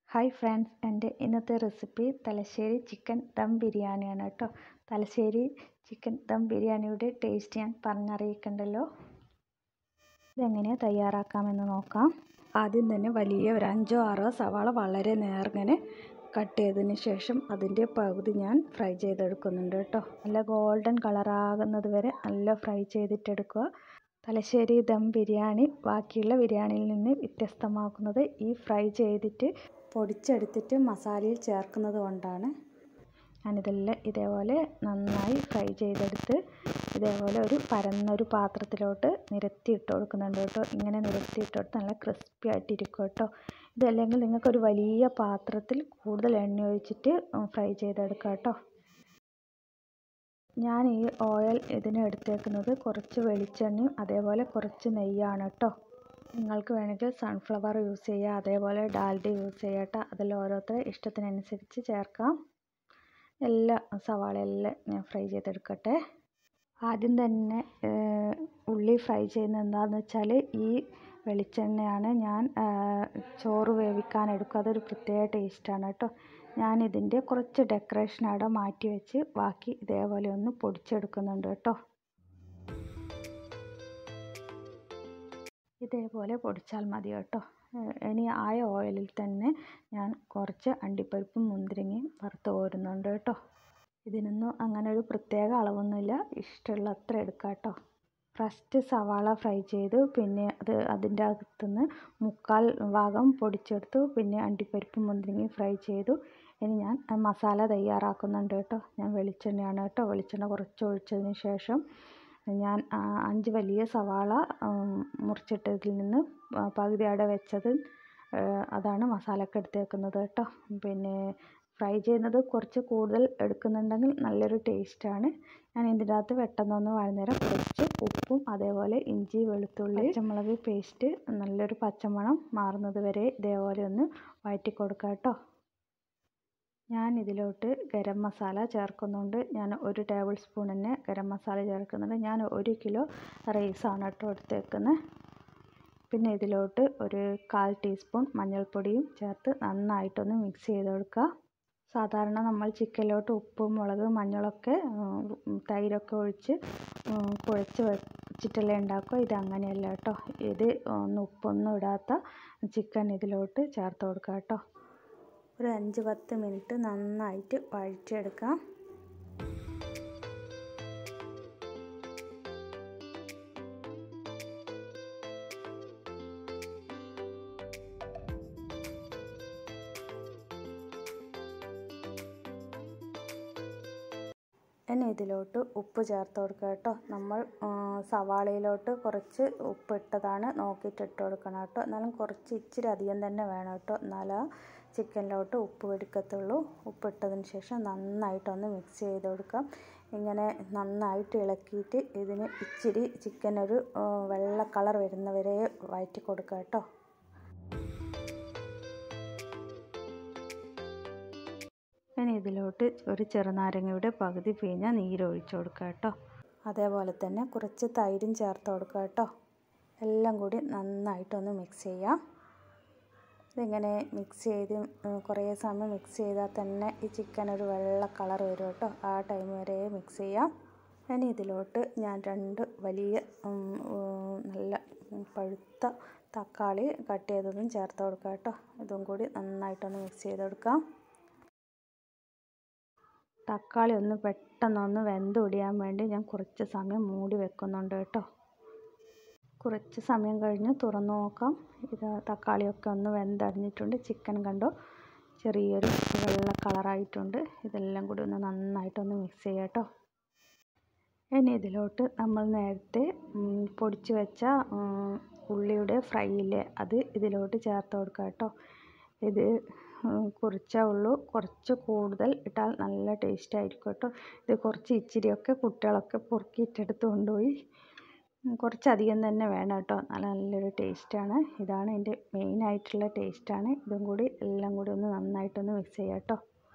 hi friends എൻ്റെ ഇന്നത്തെ recipe Thalassery chicken dum ബിരിയാണിയാണ് കേട്ടോ തലശ്ശേരി ചിക്കൻ ദം ബിരിയാണിയുടെ ടേസ്റ്റ് ഞാൻ പറഞ്ഞറിയിക്കണ്ടല്ലോ ഇതെങ്ങനെയാണ് തയ്യാറാക്കാമെന്ന് നോക്കാം ആദ്യം തന്നെ വലിയ ഒരു അഞ്ചോ ആറോ സവാള വളരെ നേർങ്ങനെ കട്ട് ചെയ്തതിന് ശേഷം അതിൻ്റെ പകുതി ഞാൻ ഫ്രൈ ചെയ്തെടുക്കുന്നുണ്ട് കേട്ടോ നല്ല ഗോൾഡൻ കളറാകുന്നത് വരെ നല്ല ഫ്രൈ ചെയ്തിട്ടെടുക്കുക തലശ്ശേരി ദം ബിരിയാണി ബാക്കിയുള്ള ബിരിയാണിയിൽ നിന്ന് വ്യത്യസ്തമാക്കുന്നത് ഈ ഫ്രൈ ചെയ്തിട്ട് പൊടിച്ചെടുത്തിട്ട് മസാലയിൽ ചേർക്കുന്നത് കൊണ്ടാണ് ഞാനിതെല്ലാം ഇതേപോലെ നന്നായി ഫ്രൈ ചെയ്തെടുത്ത് ഇതേപോലെ ഒരു പരന്നൊരു പാത്രത്തിലോട്ട് നിരത്തി ഇട്ട് കൊടുക്കുന്നുണ്ട് കേട്ടോ ഇങ്ങനെ നിരത്തി ഇട്ട് കൊടുത്ത് നല്ല ക്രിസ്പി ആയിട്ടിരിക്കും കേട്ടോ ഇതല്ലെങ്കിൽ നിങ്ങൾക്കൊരു വലിയ പാത്രത്തിൽ കൂടുതൽ എണ്ണ ഒഴിച്ചിട്ട് ഫ്രൈ ചെയ്തെടുക്കാം കേട്ടോ ഞാൻ ഈ ഓയിൽ ഇതിന് എടുത്തേക്കുന്നത് കുറച്ച് വെളിച്ചെണ്ണയും അതേപോലെ കുറച്ച് നെയ്യാണ് കേട്ടോ നിങ്ങൾക്ക് വേണമെങ്കിൽ സൺഫ്ലവർ യൂസ് ചെയ്യുക അതേപോലെ ഡാൽഡ യൂസ് ചെയ്യട്ടെ അതിൽ ഓരോരുത്തരുടെ ഇഷ്ടത്തിനനുസരിച്ച് ചേർക്കാം എല്ലാ സവാള എല്ലാം ഞാൻ ഫ്രൈ ചെയ്തെടുക്കട്ടെ ആദ്യം തന്നെ ഉള്ളി ഫ്രൈ ചെയ്യുന്നത് എന്താണെന്ന് വെച്ചാൽ ഈ വെളിച്ചെണ്ണയാണ് ഞാൻ ചോറ് വേവിക്കാൻ എടുക്കുക അതൊരു പ്രത്യേക ടേസ്റ്റാണ് കേട്ടോ ഞാൻ ഇതിൻ്റെ കുറച്ച് ഡെക്കറേഷൻ അവിടെ മാറ്റി വെച്ച് ബാക്കി ഇതേപോലെ ഒന്ന് പൊടിച്ചെടുക്കുന്നുണ്ട് കേട്ടോ ഇതേപോലെ പൊടിച്ചാൽ മതി കേട്ടോ ഇനി ആയ ഓയിലിൽ തന്നെ ഞാൻ കുറച്ച് അണ്ടിപ്പരിപ്പും മുന്തിരിങ്ങയും വറുത്ത് കോരുന്നുണ്ട് കേട്ടോ ഇതിനൊന്നും അങ്ങനെ ഒരു പ്രത്യേക അളവൊന്നുമില്ല ഇഷ്ടമുള്ള അത്ര എടുക്കാം കേട്ടോ ഫസ്റ്റ് സവാള ഫ്രൈ ചെയ്തു പിന്നെ അത് അതിൻ്റെ അകത്തുനിന്ന് മുക്കാൽ ഭാഗം പൊടിച്ചെടുത്തു പിന്നെ അണ്ടിപ്പരിപ്പും മുന്തിരിങ്ങയും ഫ്രൈ ചെയ്തു ഇനി ഞാൻ മസാല തയ്യാറാക്കുന്നുണ്ട് കേട്ടോ ഞാൻ വെളിച്ചെണ്ണയാണ് കേട്ടോ വെളിച്ചെണ്ണ കുറച്ച് ഒഴിച്ചതിന് ശേഷം ഞാൻ അഞ്ച് വലിയ സവാള മുറിച്ചിട്ടതിൽ നിന്ന് പകുതി അവിടെ വെച്ചത് അതാണ് മസാലക്ക് എടുത്തേക്കുന്നത് കേട്ടോ പിന്നെ ഫ്രൈ ചെയ്യുന്നത് കുറച്ച് കൂടുതൽ എടുക്കുന്നുണ്ടെങ്കിൽ നല്ലൊരു ടേസ്റ്റാണ് ഞാൻ ഇതിൻ്റെ അകത്ത് പെട്ടെന്നൊന്ന് വഴുന്നേരം കുറച്ച് ഉപ്പും അതേപോലെ ഇഞ്ചി വെളുത്തുള്ളി പച്ചമുളക് പേസ്റ്റ് നല്ലൊരു പച്ചമണം മാറുന്നത് വരെ ഇതേപോലെ ഒന്ന് വഴറ്റി കൊടുക്കാം കേട്ടോ ഞാൻ ഇതിലോട്ട് ഗരം മസാല ചേർക്കുന്നുണ്ട് ഞാൻ ഒരു ടേബിൾ സ്പൂൺ തന്നെ ഗരം മസാല ചേർക്കുന്നുണ്ട് ഞാൻ ഒരു കിലോ റൈസാണ് കേട്ടോ എടുത്തേക്കുന്നത് പിന്നെ ഇതിലോട്ട് ഒരു കാൽ ടീസ്പൂൺ മഞ്ഞൾപ്പൊടിയും ചേർത്ത് നന്നായിട്ടൊന്ന് മിക്സ് ചെയ്ത് കൊടുക്കുക സാധാരണ നമ്മൾ ചിക്കനിലോട്ട് ഉപ്പ് മുളക് മഞ്ഞളൊക്കെ തൈരൊക്കെ ഒഴിച്ച് കുഴച്ച് വെച്ചിട്ടല്ലേ ഉണ്ടാക്കുക ഇത് അങ്ങനെയല്ല കേട്ടോ ഇത് ഒന്ന് ഉപ്പൊന്നും ഇടാത്ത ചിക്കൻ ഇതിലോട്ട് ചേർത്ത് കൊടുക്കുക കേട്ടോ ഒരു അഞ്ച് പത്ത് മിനിറ്റ് നന്നായിട്ട് വഴറ്റിയെടുക്കാം ഇനി ഇതിലോട്ട് ഉപ്പ് ചേർത്ത് കൊടുക്കുക കേട്ടോ നമ്മൾ സവാളയിലോട്ട് കുറച്ച് ഉപ്പ് ഇട്ടതാണ് നോക്കിയിട്ട് ഇട്ട് കൊടുക്കണം കേട്ടോ എന്നാലും കുറച്ച് ഇച്ചിരി അധികം തന്നെ വേണം കേട്ടോ എന്നാലും ചിക്കനിലോട്ട് ഉപ്പ് പിടിക്കത്തുള്ളൂ ഉപ്പ് ഇട്ടതിന് ശേഷം നന്നായിട്ടൊന്ന് മിക്സ് ചെയ്ത് കൊടുക്കാം ഇങ്ങനെ നന്നായിട്ട് ഇളക്കിയിട്ട് ഇതിന് ഇച്ചിരി ചിക്കൻ ഒരു വെള്ള കളർ വരുന്നവരെ വഴറ്റി കൊടുക്കുക കേട്ടോ ഇനി ഇതിലോട്ട് ഒരു ചെറുനാരങ്ങയുടെ പകുതി പിഴിഞ്ഞ നീരൊഴിച്ച് കൊടുക്കുക കേട്ടോ അതേപോലെ തന്നെ കുറച്ച് തൈരും ചേർത്ത് കൊടുക്കുക കേട്ടോ എല്ലാം കൂടി നന്നായിട്ടൊന്ന് മിക്സ് ചെയ്യാം ഇതിങ്ങനെ മിക്സ് ചെയ്ത് കുറേ സമയം മിക്സ് ചെയ്താൽ തന്നെ ഈ ചിക്കൻ ഒരു വെള്ള കളർ വരും കേട്ടോ ആ ടൈം വരെ മിക്സ് ചെയ്യാം ഇനി ഇതിലോട്ട് ഞാൻ രണ്ട് വലിയ നല്ല പഴുത്ത തക്കാളി കട്ട് ചെയ്തതും ചേർത്ത് കൊടുക്കാം കേട്ടോ ഇതും കൂടി നന്നായിട്ടൊന്ന് മിക്സ് ചെയ്ത് കൊടുക്കാം തക്കാളി ഒന്ന് പെട്ടെന്നൊന്ന് വെന്തൊടിയാൻ വേണ്ടി ഞാൻ കുറച്ച് സമയം മൂടി വെക്കുന്നുണ്ട് കേട്ടോ കുറച്ച് സമയം കഴിഞ്ഞ് തുറന്നു നോക്കാം ഇത് തക്കാളിയൊക്കെ ഒന്ന് വെന്തറിഞ്ഞിട്ടുണ്ട് ചിക്കൻ കണ്ടോ ചെറിയൊരു വെള്ള കളറായിട്ടുണ്ട് ഇതെല്ലാം കൂടി ഒന്ന് നന്നായിട്ടൊന്ന് മിക്സ് ചെയ്യാം കേട്ടോ ഇനി ഇതിലോട്ട് നമ്മൾ നേരത്തെ പൊടിച്ച് വെച്ച ഉള്ളിയുടെ ഫ്രൈയില്ലേ അത് ഇതിലോട്ട് ചേർത്ത് കൊടുക്കുക കേട്ടോ ഇത് കുറച്ചേ ഉള്ളൂ കുറച്ച് കൂടുതൽ ഇട്ടാൽ നല്ല ടേസ്റ്റ് ആയിരിക്കും കേട്ടോ ഇത് കുറച്ച് ഇച്ചിരിയൊക്കെ കുട്ടികളൊക്കെ പൊറുക്കിയിട്ടെടുത്ത് കൊണ്ടുപോയി കുറച്ചധികം തന്നെ വേണം കേട്ടോ നല്ല നല്ലൊരു ടേസ്റ്റാണ് ഇതാണ് എൻ്റെ മെയിൻ ആയിട്ടുള്ള ടേസ്റ്റാണ് ഇതും കൂടി എല്ലാം കൂടി ഒന്ന് നന്നായിട്ടൊന്ന് മിക്സ് ചെയ്യാം കേട്ടോ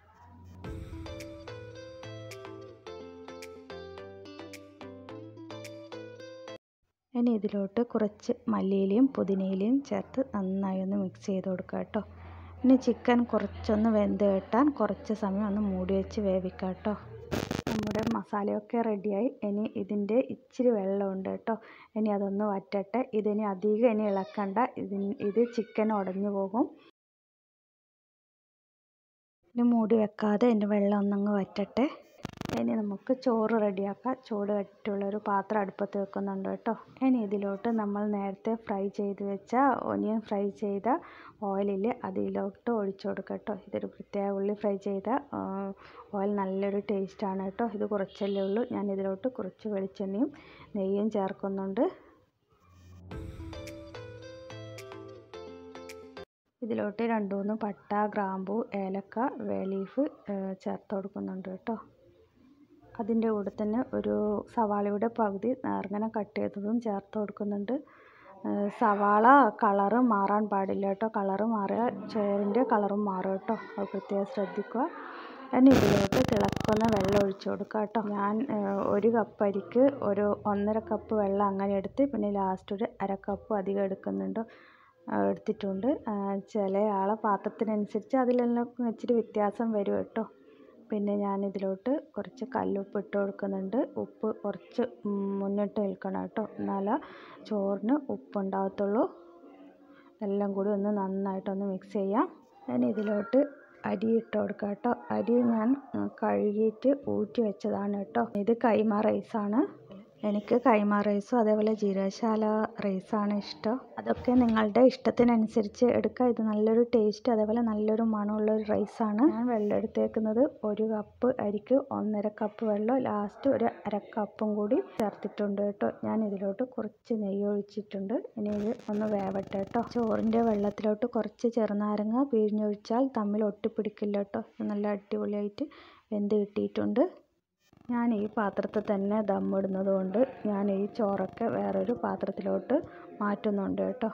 ഇനി ഇതിലോട്ട് കുറച്ച് മല്ലിയിലയും പുതിനയിലയും ചേർത്ത് നന്നായി ഒന്ന് മിക്സ് ചെയ്ത് കൊടുക്കുക കേട്ടോ ഇനി ചിക്കൻ കുറച്ചൊന്ന് വെന്ത് കിട്ടാൻ കുറച്ച് സമയം ഒന്ന് മൂടി വെച്ച് വേവിക്കാം കേട്ടോ നമ്മുടെ മസാലയൊക്കെ റെഡിയായി ഇനി ഇതിൻ്റെ ഇച്ചിരി വെള്ളമുണ്ട് കേട്ടോ ഇനി അതൊന്ന് വറ്റട്ടെ ഇതിനി അധികം ഇനി ഇളക്കണ്ട ഇതിന് ഇത് ചിക്കൻ ഉടഞ്ഞു പോകും ഇനി മൂടി വെക്കാതെ ഇതിൻ്റെ വെള്ളം ഒന്നങ്ങ് വറ്റട്ടെ ഇനി നമുക്ക് ചോറ് റെഡിയാക്കാം ചൂട് കട്ടിയുള്ളൊരു പാത്രം അടുപ്പത്ത് വെക്കുന്നുണ്ട് കേട്ടോ ഇനി ഇതിലോട്ട് നമ്മൾ നേരത്തെ ഫ്രൈ ചെയ്ത് വെച്ച ഒനിയൻ ഫ്രൈ ചെയ്ത ഓയിലിൽ അതിലോട്ട് ഒഴിച്ചു കൊടുക്കുക കേട്ടോ ഇതൊരു പ്രത്യേക ഉള്ളി ഫ്രൈ ചെയ്ത ഓയിൽ നല്ലൊരു ടേസ്റ്റാണ് കേട്ടോ ഇത് കുറച്ചല്ലേ ഉള്ളൂ ഞാൻ ഇതിലോട്ട് കുറച്ച് വെളിച്ചെണ്ണയും നെയ്യും ചേർക്കുന്നുണ്ട് ഇതിലോട്ട് രണ്ട് മൂന്ന് പട്ട ഗ്രാമ്പു ഏലക്ക വേലീഫ് ചേർത്ത് കൊടുക്കുന്നുണ്ട് കേട്ടോ അതിൻ്റെ കൂടെ തന്നെ ഒരു സവാളയുടെ പകുതി നേർങ്ങനെ കട്ട് ചെയ്തതും ചേർത്ത് കൊടുക്കുന്നുണ്ട് സവാള കളറ് മാറാൻ പാടില്ല കേട്ടോ കളറ് മാറിയാൽ ചോറിൻ്റെ കളറും മാറും കേട്ടോ അത് പ്രത്യേകം ശ്രദ്ധിക്കുക ഇനി ഇതിലോട്ട് തിളക്കുന്ന വെള്ളം ഒഴിച്ചു കൊടുക്കുക കേട്ടോ ഞാൻ ഒരു കപ്പ് അരിക്ക് ഒരു ഒന്നര കപ്പ് വെള്ളം അങ്ങനെ എടുത്ത് പിന്നെ ലാസ്റ്റ് ഒരു അര കപ്പ് അധികം എടുക്കുന്നുണ്ട് എടുത്തിട്ടുണ്ട് ചില ആളെ പാത്രത്തിനനുസരിച്ച് അതിലെല്ലാം ഇച്ചിരി വ്യത്യാസം വരും കേട്ടോ പിന്നെ ഞാൻ ഇതിലോട്ട് കുറച്ച് കല്ലുപ്പ് ഇട്ട് കൊടുക്കുന്നുണ്ട് ഉപ്പ് കുറച്ച് മുന്നിട്ട് നിൽക്കണം കേട്ടോ എന്നാലേ ചോറിന് ഉപ്പ് ഉണ്ടാകത്തുള്ളൂ എല്ലാം കൂടി ഒന്ന് നന്നായിട്ടൊന്ന് മിക്സ് ചെയ്യാം ഞാൻ ഇതിലോട്ട് അരി ഇട്ട് കൊടുക്കാം കേട്ടോ അരി ഞാൻ കഴുകിയിട്ട് ഊറ്റി വെച്ചതാണ് കേട്ടോ ഇത് കൈമ റൈസാണ് എനിക്ക് കൈമ റൈസും അതേപോലെ ജീരകശാല റൈസാണ് ഇഷ്ടം അതൊക്കെ നിങ്ങളുടെ ഇഷ്ടത്തിനനുസരിച്ച് എടുക്കുക ഇത് നല്ലൊരു ടേസ്റ്റ് അതേപോലെ നല്ലൊരു മണമുള്ള ഒരു റൈസാണ് ഞാൻ വെള്ളം എടുത്തേക്കുന്നത് ഒരു കപ്പ് അരിക്ക് ഒന്നര കപ്പ് വെള്ളം ലാസ്റ്റ് ഒരു അര കപ്പും കൂടി ചേർത്തിട്ടുണ്ട് കേട്ടോ ഞാൻ ഇതിലോട്ട് കുറച്ച് നെയ്യ് ഒഴിച്ചിട്ടുണ്ട് ഇനി ഇത് ഒന്ന് വേവട്ടെ കേട്ടോ ചോറിൻ്റെ വെള്ളത്തിലോട്ട് കുറച്ച് ചെറുനാരങ്ങ പിഴിഞ്ഞൊഴിച്ചാൽ തമ്മിൽ ഒട്ടിപ്പിടിക്കില്ല കേട്ടോ നല്ല അടിപൊളിയായിട്ട് വെന്ത് കിട്ടിയിട്ടുണ്ട് ഞാൻ ഈ പാത്രത്തിൽ തന്നെ ദമ്മിടുന്നത് കൊണ്ട് ഞാൻ ഈ ചോറൊക്കെ വേറൊരു പാത്രത്തിലോട്ട് മാറ്റുന്നുണ്ട് കേട്ടോ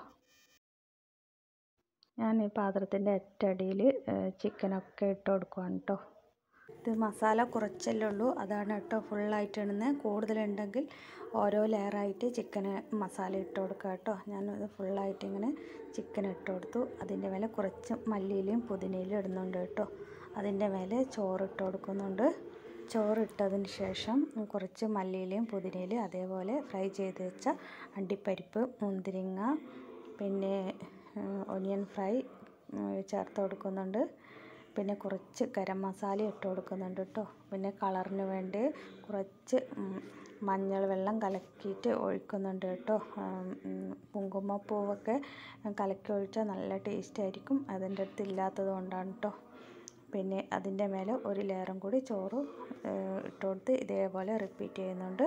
ഞാൻ ഈ പാത്രത്തിൻ്റെ ഒറ്റടിയിൽ ചിക്കനൊക്കെ ഇട്ട് കൊടുക്കുവാണ് കേട്ടോ ഇത് മസാല കുറച്ചല്ലേ ഉള്ളൂ അതാണ് കേട്ടോ ഫുള്ളായിട്ട് ഇടുന്നത് കൂടുതലുണ്ടെങ്കിൽ ഓരോ ലെയറായിട്ട് ചിക്കന് മസാല ഇട്ട് കൊടുക്കുക കേട്ടോ ഞാനത് ഫുള്ളായിട്ട് ഇങ്ങനെ ചിക്കൻ ഇട്ട് കൊടുത്തു അതിൻ്റെ മേലെ കുറച്ച് മല്ലിയിലയും പുതിനയിലും ഇടുന്നുണ്ട് കേട്ടോ അതിൻ്റെ മേലെ ചോറ് ഇട്ട് കൊടുക്കുന്നുണ്ട് ചോറിട്ടതിന് ശേഷം കുറച്ച് മല്ലിയിലയും പുതിനയിലയും അതേപോലെ ഫ്രൈ ചെയ്ത് വെച്ച അണ്ടിപ്പരിപ്പ് മുന്തിരിങ്ങ പിന്നെ ഒനിയൻ ഫ്രൈ ചേർത്ത് കൊടുക്കുന്നുണ്ട് പിന്നെ കുറച്ച് ഗരം മസാല ഇട്ട് കൊടുക്കുന്നുണ്ട് കേട്ടോ പിന്നെ കളറിന് വേണ്ടി കുറച്ച് മഞ്ഞൾ വെള്ളം കലക്കിയിട്ട് ഒഴിക്കുന്നുണ്ട് കേട്ടോ കുങ്കുമപ്പൂവൊക്കെ കലക്കി ഒഴിച്ചാൽ നല്ല ടേസ്റ്റ് ആയിരിക്കും അതിൻ്റെ അടുത്ത് ഇല്ലാത്തത് കൊണ്ടാണ് കേട്ടോ പിന്നെ അതിൻ്റെ മേലെ ഒരു ലെയറും കൂടി ചോറ് ഇട്ട് കൊടുത്ത് ഇതേപോലെ റിപ്പീറ്റ് ചെയ്യുന്നുണ്ട്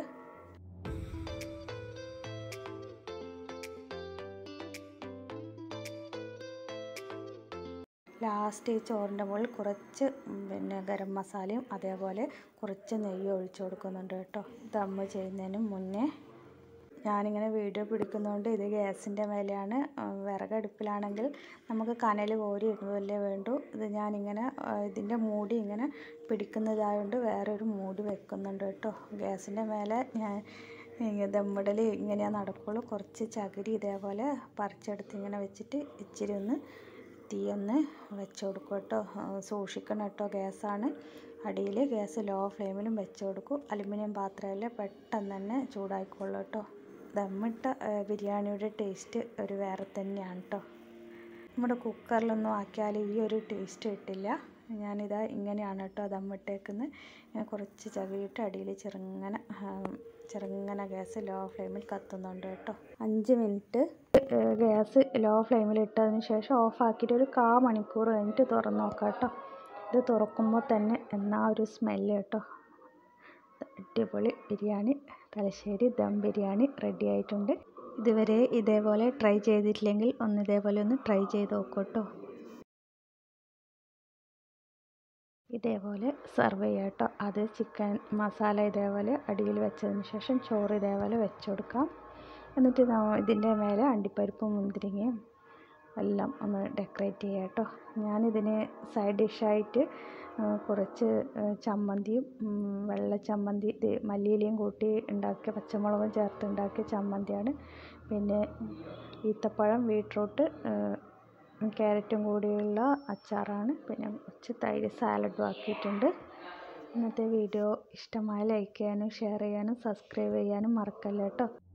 ലാസ്റ്റ് ഈ ചോറിൻ്റെ മുകളിൽ കുറച്ച് പിന്നെ ഗരം മസാലയും അതേപോലെ കുറച്ച് നെയ്യ് ഒഴിച്ചു കൊടുക്കുന്നുണ്ട് കേട്ടോ ദമ്മ് ചെയ്യുന്നതിന് മുന്നേ ഞാനിങ്ങനെ വീഡിയോ പിടിക്കുന്നതുകൊണ്ട് ഇത് ഗ്യാസിൻ്റെ മേലെയാണ് വിറകടുപ്പിലാണെങ്കിൽ നമുക്ക് കനൽ കോരി ഇടുന്നതല്ലേ വേണ്ടു ഇത് ഞാനിങ്ങനെ ഇതിൻ്റെ മൂടി ഇങ്ങനെ പിടിക്കുന്നതായതുകൊണ്ട് വേറൊരു മൂടി വെക്കുന്നുണ്ട് കേട്ടോ ഗ്യാസിൻ്റെ മേലെ ഞാൻ ദമ്മിടൽ ഇങ്ങനെയാണ് നടക്കുള്ളൂ കുറച്ച് ചകിരി ഇതേപോലെ പറിച്ചെടുത്ത് ഇങ്ങനെ വെച്ചിട്ട് ഇച്ചിരി ഒന്ന് തീ ഒന്ന് വെച്ച് കൊടുക്കും കേട്ടോ സൂക്ഷിക്കണം കേട്ടോ ഗ്യാസാണ് അടിയിൽ ഗ്യാസ് ലോ ഫ്ലെയിമിലും വെച്ച് കൊടുക്കും അലുമിനിയം പാത്രത്തിൽ പെട്ടെന്ന് തന്നെ ചൂടായിക്കോളൂ കേട്ടോ ദമ്മിട്ട ബിരിയാണിയുടെ ടേസ്റ്റ് ഒരു വേറെ തന്നെയാണ് കേട്ടോ നമ്മുടെ കുക്കറിലൊന്നും ആക്കിയാൽ ഈ ഒരു ടേസ്റ്റ് കിട്ടില്ല ഞാനിതാ ഇങ്ങനെയാണ് കേട്ടോ ദമ്മിട്ടേക്കുന്നത് ഞാൻ കുറച്ച് ചകിയിട്ട് അടിയിൽ ചെറുങ്ങനെ ചെറുങ്ങനെ ഗ്യാസ് ലോ ഫ്ലെയിമിൽ കത്തുന്നുണ്ട് കേട്ടോ അഞ്ച് മിനിറ്റ് ഗ്യാസ് ലോ ഫ്ലെയിമിൽ ഇട്ടതിന് ശേഷം ഓഫാക്കിയിട്ട് ഒരു കാ മണിക്കൂർ കഴിഞ്ഞിട്ട് തുറന്ന് നോക്കാം കേട്ടോ ഇത് തുറക്കുമ്പോൾ തന്നെ എന്നാ ഒരു സ്മെല്ല് കേട്ടോ അടിപൊളി ബിരിയാണി തലശ്ശേരി ദം ബിരിയാണി റെഡി ആയിട്ടുണ്ട് ഇതുവരെ ഇതേപോലെ ട്രൈ ചെയ്തിട്ടില്ലെങ്കിൽ ഒന്ന് ഇതേപോലെ ഒന്ന് ട്രൈ ചെയ്ത് നോക്കൂ കേട്ടോ ഇതേപോലെ സെർവ് ചെയ്യുക കേട്ടോ അത് ചിക്കൻ മസാല ഇതേപോലെ അടിയിൽ വെച്ചതിന് ശേഷം ചോറ് ഇതേപോലെ വെച്ച് കൊടുക്കാം എന്നിട്ട് ഇതിൻ്റെ മേലെ അണ്ടിപ്പരിപ്പും മുന്തിരിങ്ങയും എല്ലാം ഒന്ന് ഡെക്കറേറ്റ് ചെയ്യുക കേട്ടോ ഞാനിതിന് സൈഡ് ഡിഷായിട്ട് കുറച്ച് ചമ്മന്തിയും വെള്ള ചമ്മന്തി ഇത് മല്ലിയിലയും കൂട്ടി ഉണ്ടാക്കിയ പച്ചമുളകും ചേർത്ത് ഉണ്ടാക്കിയ ചമ്മന്തിയാണ് പിന്നെ ഈത്തപ്പഴം ബീട്രൂട്ട് ക്യാരറ്റും കൂടിയുള്ള അച്ചാറാണ് പിന്നെ കുറച്ച് തൈര് സാലഡും ആക്കിയിട്ടുണ്ട് ഇന്നത്തെ വീഡിയോ ഇഷ്ടമായ ലൈക്ക് ചെയ്യാനും ഷെയർ ചെയ്യാനും സബ്സ്ക്രൈബ് ചെയ്യാനും മറക്കല്ല കേട്ടോ